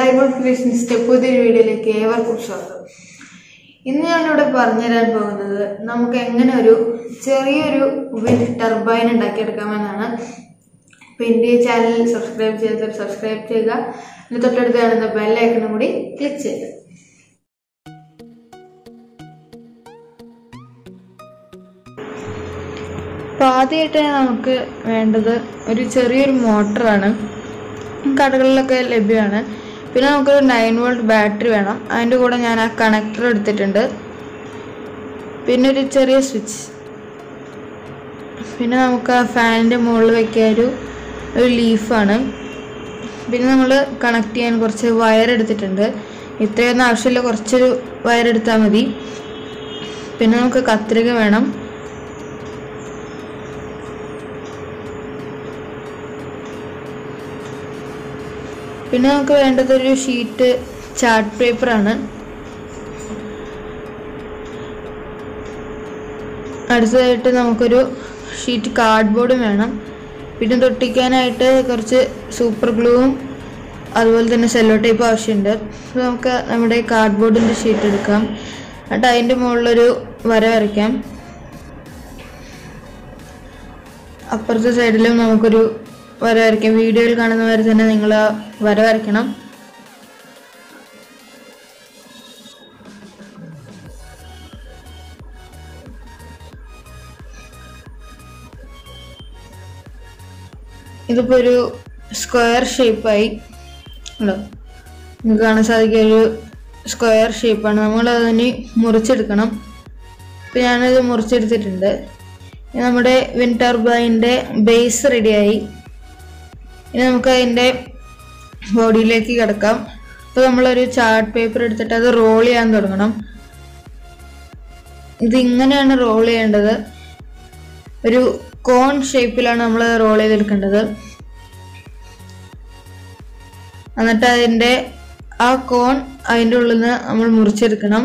live ക്രിയേഷൻസിന്റെ പുതിയൊരു വീഡിയോയിലേക്ക് ഏവർക്കും സ്വാഗതം ഇന്ന് ഞാനിവിടെ പറഞ്ഞുതരാൻ പോകുന്നത് നമുക്ക് എങ്ങനെ ഒരു ചെറിയൊരു വിൻഡ് ടർബൈൻ ഉണ്ടാക്കിയെടുക്കാമെന്നാണ് അപ്പോൾ എൻ്റെ ഈ ചാനൽ സബ്സ്ക്രൈബ് ചെയ്യാത്തവർ സബ്സ്ക്രൈബ് ചെയ്യുക എന്നിട്ട് തൊട്ടടുത്ത് കാണുന്ന ബെല്ലൈക്കണും കൂടി ക്ലിക്ക് ചെയ്യുക അപ്പോൾ ആദ്യമായിട്ട് നമുക്ക് വേണ്ടത് ഒരു ചെറിയൊരു മോട്ടറാണ് കടകളിലൊക്കെ ലഭ്യമാണ് പിന്നെ നമുക്കൊരു നയൻ വോൾട്ട് ബാറ്ററി വേണം അതിൻ്റെ കൂടെ ഞാൻ ആ കണക്ടർ എടുത്തിട്ടുണ്ട് പിന്നെ ഒരു ചെറിയ സ്വിച്ച് പിന്നെ നമുക്ക് ആ ഫാനിൻ്റെ മുകളിൽ വെക്കാൻ ഒരു ഒരു ലീഫാണ് പിന്നെ നമ്മൾ കണക്ട് ചെയ്യാൻ കുറച്ച് വയർ എടുത്തിട്ടുണ്ട് ഇത്രയൊന്നും ആവശ്യമില്ല കുറച്ചൊരു വയർ എടുത്താൽ മതി പിന്നെ നമുക്ക് കത്രിക വേണം പിന്നെ നമുക്ക് വേണ്ടത് ഒരു ഷീറ്റ് ചാർട്ട് പേപ്പറാണ് അടുത്തതായിട്ട് നമുക്കൊരു ഷീറ്റ് കാർഡ്ബോർഡും വേണം പിന്നെ തൊട്ടിക്കാനായിട്ട് കുറച്ച് സൂപ്പർ ഗ്ലൂവും അതുപോലെ തന്നെ സെല്ലോ ടേപ്പ് ആവശ്യമുണ്ട് അപ്പോൾ നമുക്ക് നമ്മുടെ കാർഡ്ബോർഡിൻ്റെ ഷീറ്റ് എടുക്കാം എന്നിട്ട് അതിൻ്റെ മുകളിലൊരു വര വരയ്ക്കാം അപ്പുറത്തെ സൈഡിലും നമുക്കൊരു വര വരയ്ക്കാം വീഡിയോയിൽ കാണുന്ന വരെ തന്നെ നിങ്ങൾ ആ വര വരയ്ക്കണം ഇതിപ്പോൾ ഒരു സ്ക്വയർ ഷേപ്പായി ഉണ്ടോ നിങ്ങൾക്ക് കാണാൻ സാധിക്കുക ഒരു സ്ക്വയർ ഷേപ്പാണ് നമ്മൾ അതിന് മുറിച്ചെടുക്കണം ഇപ്പം ഞാനത് മുറിച്ചെടുത്തിട്ടുണ്ട് ഇനി നമ്മുടെ വിൻ ടർബൈൻ്റെ ബേസ് റെഡിയായി ഇനി നമുക്ക് അതിൻ്റെ ബോഡിയിലേക്ക് കിടക്കാം അപ്പോൾ നമ്മളൊരു ചാർട്ട് പേപ്പർ എടുത്തിട്ട് അത് റോൾ ചെയ്യാൻ തുടങ്ങണം ഇത് ഇങ്ങനെയാണ് റോൾ ചെയ്യേണ്ടത് ഒരു കോൺ ഷേപ്പിലാണ് നമ്മൾ റോൾ ചെയ്തെടുക്കേണ്ടത് എന്നിട്ട് അതിൻ്റെ ആ കോൺ അതിൻ്റെ ഉള്ളിൽ നിന്ന് നമ്മൾ മുറിച്ചെടുക്കണം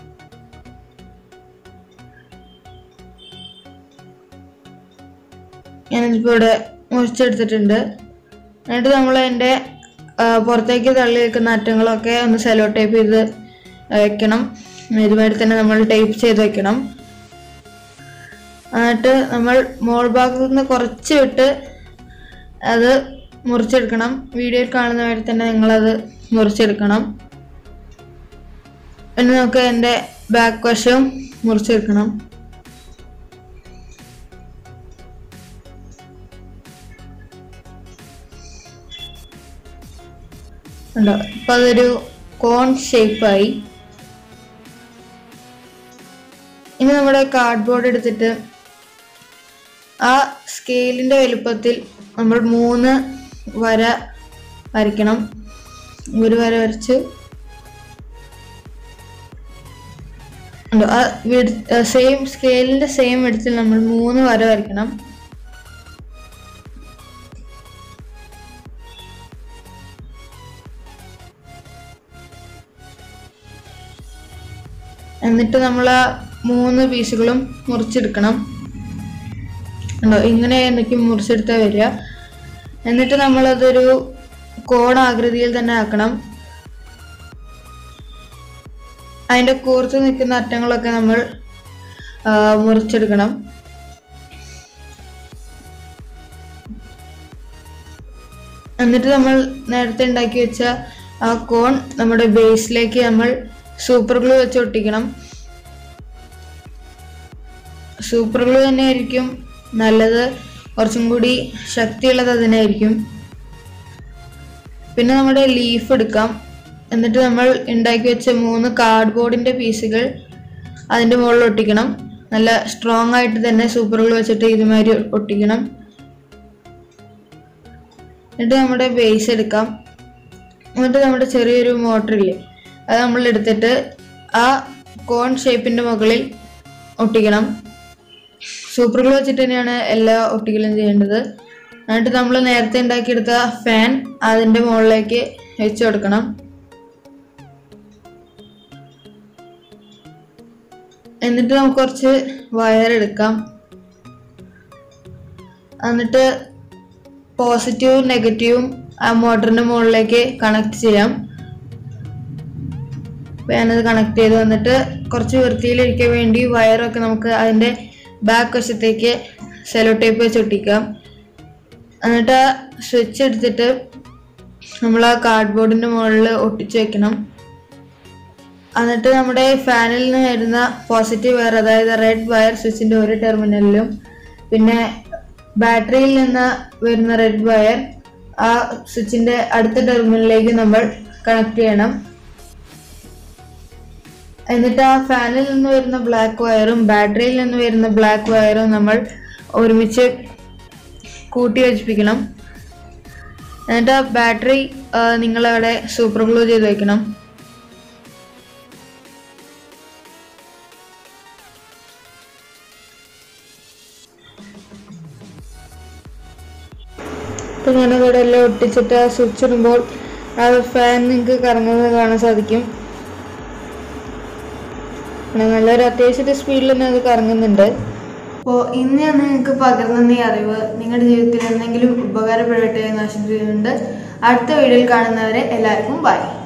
ഞാനിതിപ്പോൾ ഇവിടെ മുറിച്ചെടുത്തിട്ടുണ്ട് എന്നിട്ട് നമ്മൾ അതിൻ്റെ പുറത്തേക്ക് തള്ളി വെക്കുന്ന അറ്റങ്ങളൊക്കെ ഒന്ന് സെലോ ടേപ്പ് ചെയ്ത് വെക്കണം ഇതുമാതിരി തന്നെ നമ്മൾ ടേപ്പ് ചെയ്ത് വെക്കണം എന്നിട്ട് നമ്മൾ മോൾ ഭാഗത്തു നിന്ന് കുറച്ച് വിട്ട് അത് മുറിച്ചെടുക്കണം വീഡിയോയിൽ കാണുന്ന മാതിരി തന്നെ നിങ്ങളത് മുറിച്ചെടുക്കണം പിന്നെ നമുക്ക് അതിൻ്റെ ബാക്ക് വശവും മുറിച്ചെടുക്കണം ഉണ്ടോ അപ്പൊ അതൊരു കോൺ ഷേപ്പായി ഇനി നമ്മുടെ കാർഡ്ബോർഡ് എടുത്തിട്ട് ആ സ്കെയിലിന്റെ വലുപ്പത്തിൽ നമ്മൾ മൂന്ന് വര വരയ്ക്കണം ഒരു വര വരച്ച് ഉണ്ടോ ആ സെയിം സ്കെയിലിന്റെ സെയിം എടുത്തിൽ നമ്മൾ മൂന്ന് വര വരയ്ക്കണം എന്നിട്ട് നമ്മൾ ആ മൂന്ന് പീസുകളും മുറിച്ചെടുക്കണം ഉണ്ടോ ഇങ്ങനെ എനിക്ക് മുറിച്ചെടുത്താൽ വരിക എന്നിട്ട് നമ്മളതൊരു കോണാകൃതിയിൽ തന്നെ ആക്കണം അതിൻ്റെ കൂർത്ത് നിൽക്കുന്ന അറ്റങ്ങളൊക്കെ നമ്മൾ മുറിച്ചെടുക്കണം എന്നിട്ട് നമ്മൾ നേരത്തെ ഉണ്ടാക്കി വെച്ച ആ കോൺ നമ്മുടെ ബേസിലേക്ക് നമ്മൾ സൂപ്പർ ഗ്ലൂ വെച്ച് ഒട്ടിക്കണം സൂപ്പർ ഗ്ലൂ തന്നെയായിരിക്കും നല്ലത് കുറച്ചും കൂടി ശക്തിയുള്ളത് അതിനായിരിക്കും പിന്നെ നമ്മുടെ ലീഫ് എടുക്കാം എന്നിട്ട് നമ്മൾ ഉണ്ടാക്കി വെച്ച മൂന്ന് കാർഡ്ബോർഡിൻ്റെ പീസുകൾ അതിൻ്റെ മുകളിൽ ഒട്ടിക്കണം നല്ല സ്ട്രോങ് ആയിട്ട് തന്നെ സൂപ്പർ ഗ്ലൂ വെച്ചിട്ട് ഇതുമാതിരി ഒട്ടിക്കണം എന്നിട്ട് നമ്മുടെ ബേസ് എടുക്കാം എന്നിട്ട് നമ്മുടെ ചെറിയൊരു മോട്ടറില്ലേ അത് നമ്മൾ എടുത്തിട്ട് ആ കോൺ ഷേപ്പിൻ്റെ മുകളിൽ ഒട്ടിക്കണം സൂപ്പർ ഗ്ലൂ വെച്ചിട്ട് തന്നെയാണ് എല്ലാ ഒട്ടിക്കലും ചെയ്യേണ്ടത് എന്നിട്ട് നമ്മൾ നേരത്തെ ഉണ്ടാക്കിയെടുത്ത ഫാൻ അതിൻ്റെ മുകളിലേക്ക് വെച്ച് കൊടുക്കണം എന്നിട്ട് നമുക്ക് കുറച്ച് വയർ എടുക്കാം എന്നിട്ട് പോസിറ്റീവും നെഗറ്റീവും ആ മോട്ടറിന്റെ മുകളിലേക്ക് കണക്ട് ചെയ്യാം അപ്പോൾ ഞാനത് കണക്ട് ചെയ്ത് വന്നിട്ട് കുറച്ച് വൃത്തിയിലിരിക്കാൻ വേണ്ടി വയറൊക്കെ നമുക്ക് അതിൻ്റെ ബാക്ക് വശത്തേക്ക് സെലോ ടേപ്പ് വെച്ച് ഒട്ടിക്കാം എന്നിട്ട് ആ സ്വിച്ച് എടുത്തിട്ട് നമ്മൾ ആ കാർഡ്ബോർഡിൻ്റെ മുകളിൽ ഒട്ടിച്ച് വെക്കണം എന്നിട്ട് നമ്മുടെ ഫാനിൽ നിന്ന് വരുന്ന പോസിറ്റീവ് വയർ അതായത് റെഡ് വയർ സ്വിച്ചിൻ്റെ ഒരു ടെർമിനലിലും പിന്നെ ബാറ്ററിയിൽ നിന്ന് വരുന്ന റെഡ് വയർ ആ സ്വിച്ചിൻ്റെ അടുത്ത ടെർമിനലിലേക്ക് നമ്മൾ കണക്ട് ചെയ്യണം എന്നിട്ട് ആ ഫാനിൽ നിന്ന് വരുന്ന ബ്ലാക്ക് വയറും ബാറ്ററിയിൽ നിന്ന് വരുന്ന ബ്ലാക്ക് വയറും നമ്മൾ ഒരുമിച്ച് കൂട്ടി യോജിപ്പിക്കണം എന്നിട്ട് ആ ബാറ്ററി നിങ്ങളവിടെ സൂപ്പർ ഗ്ലൂ ചെയ്ത് വെക്കണം ഇപ്പം ഞാനതവിടെ എല്ലാം ഒട്ടിച്ചിട്ട് ആ സ്വിച്ച് ഇടുമ്പോൾ ആ ഫാൻ നിങ്ങൾക്ക് കറങ്ങുന്നത് കാണാൻ സാധിക്കും പിന്നെ നല്ലൊരു അത്യാവശ്യത്തെ സ്പീഡിൽ തന്നെ അത് കറങ്ങുന്നുണ്ട് അപ്പോൾ ഇന്ന് ഞാൻ നിങ്ങൾക്ക് പകർന്ന ഈ അറിവ് നിങ്ങളുടെ ജീവിതത്തിൽ എന്തെങ്കിലും ഉപകാരപ്പെടട്ടെ എന്ന് ആശംസിക്കുന്നുണ്ട് അടുത്ത വീഡിയോയിൽ കാണുന്നവരെ എല്ലാവർക്കും ബൈ